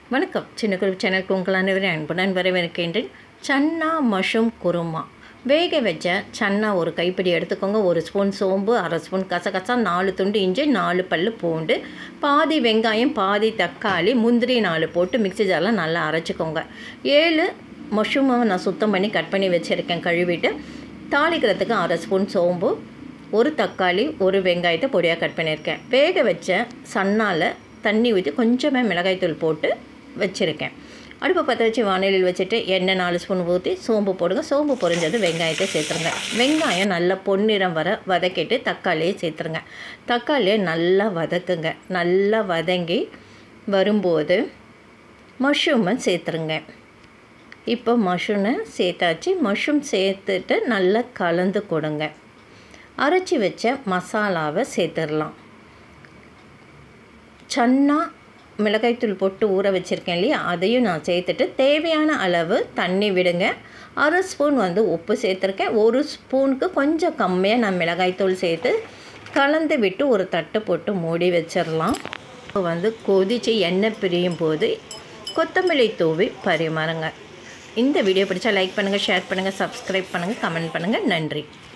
வணக்கம் சின்ன குரூப் சேனலுக்கு உங்கள் அனைவரும் அன்புடன் வரவேற்கின்றேன் சன்னா மஷ்ரூம் குருமா வேக வச்ச சன்னா ஒரு கைப்பிடி எடுத்துக்கோங்க ஒரு ஸ்பூன் சோம்பு அரை ஸ்பூன் கசகசா நாலு துண்டு இஞ்சி நாலு பல் பூண்டு பாதி வெங்காயம் பாதி தக்காளி முந்திரி நாலு போட்டு மிக்ஸி ஜாரில் நல்லா அரைச்சிக்கோங்க ஏழு மஷ்ரூமை நான் சுத்தம் பண்ணி கட் பண்ணி வச்சுருக்கேன் கழுவிட்டு தாளிக்கிறதுக்கு அரை ஸ்பூன் சோம்பு ஒரு தக்காளி ஒரு வெங்காயத்தை பொடியாக கட் பண்ணியிருக்கேன் வேக வச்ச சன்னால் தண்ணி ஊற்றி கொஞ்சமே மிளகாய்த்தூள் போட்டு வச்சுருக்கேன் அடுப்பை பற்ற வச்சு வானிலையில் வச்சுட்டு எண்ணெய் நாலு ஸ்பூன் ஊற்றி சோம்பு போடுங்க சோம்பு பொரிஞ்சது வெங்காயத்தை சேர்த்துருங்க வெங்காயம் நல்லா பொன்னிறம் வர வதக்கிட்டு தக்காளியை சேர்த்துருங்க தக்காளியை நல்லா வதக்குங்க நல்லா வதங்கி வரும்போது மஷ்ரூமை சேர்த்துருங்க இப்போ மஷ்ரூமை சேர்த்தாச்சு மஷ்ரூம் சேர்த்துட்டு நல்லா கலந்து கொடுங்க அரைச்சி வச்ச மசாலாவை சேர்த்துடலாம் சன்னா மிளகாய்த்தூள் போட்டு ஊற வச்சுருக்கேன் இல்லையா அதையும் நான் சேர்த்துட்டு தேவையான அளவு தண்ணி விடுங்க அரை ஸ்பூன் வந்து உப்பு சேர்த்துருக்கேன் ஒரு ஸ்பூனுக்கு கொஞ்சம் கம்மியாக நான் மிளகாய்த்தூள் சேர்த்து கலந்து விட்டு ஒரு தட்டு போட்டு மூடி வச்சிடலாம் இப்போ வந்து கொதித்து எண்ணெய் பிரியும் போது கொத்தமல்லி தூவி பரிமாறுங்க இந்த வீடியோ பிடிச்சா லைக் பண்ணுங்கள் ஷேர் பண்ணுங்கள் சப்ஸ்கிரைப் பண்ணுங்கள் கமெண்ட் பண்ணுங்கள் நன்றி